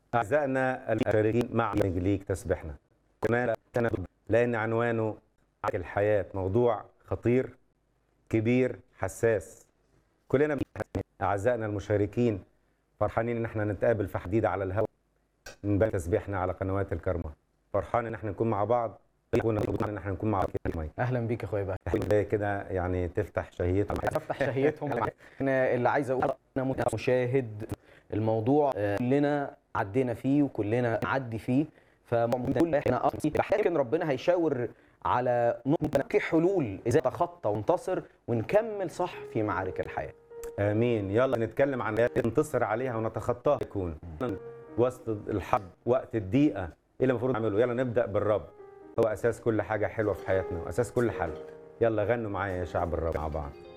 أعزائنا المشاركين مع ليك تسبحنا كمان لأن عنوانه الحياة موضوع خطير كبير حساس كلنا أعزائنا المشاركين فرحانين إن احنا نتقابل في حديد على الهواء من بين تسبيحنا على قنوات الكرمة فرحان إن احنا نكون مع بعض يكون ان احنا نكون مع بعض اهلا بيك يا اخويا بقى بداية كده يعني تفتح شهيتهم افتح شهيتهم انا اللي عايز اقول انا مشاهد الموضوع آه، كلنا عدينا فيه وكلنا نعدي فيه فكل احنا أصلي لكن ربنا هيشاور على نقطة في حلول ازاي نتخطى وننتصر ونكمل صح في معارك الحياة امين يلا نتكلم عن آيات ننتصر عليها ونتخطاها يكون وسط الحرب وقت الضيقه ايه اللي المفروض نعمله يلا نبدا بالرب هو اساس كل حاجه حلوه في حياتنا واساس كل حل يلا غنوا معايا يا شعب الرب مع بعض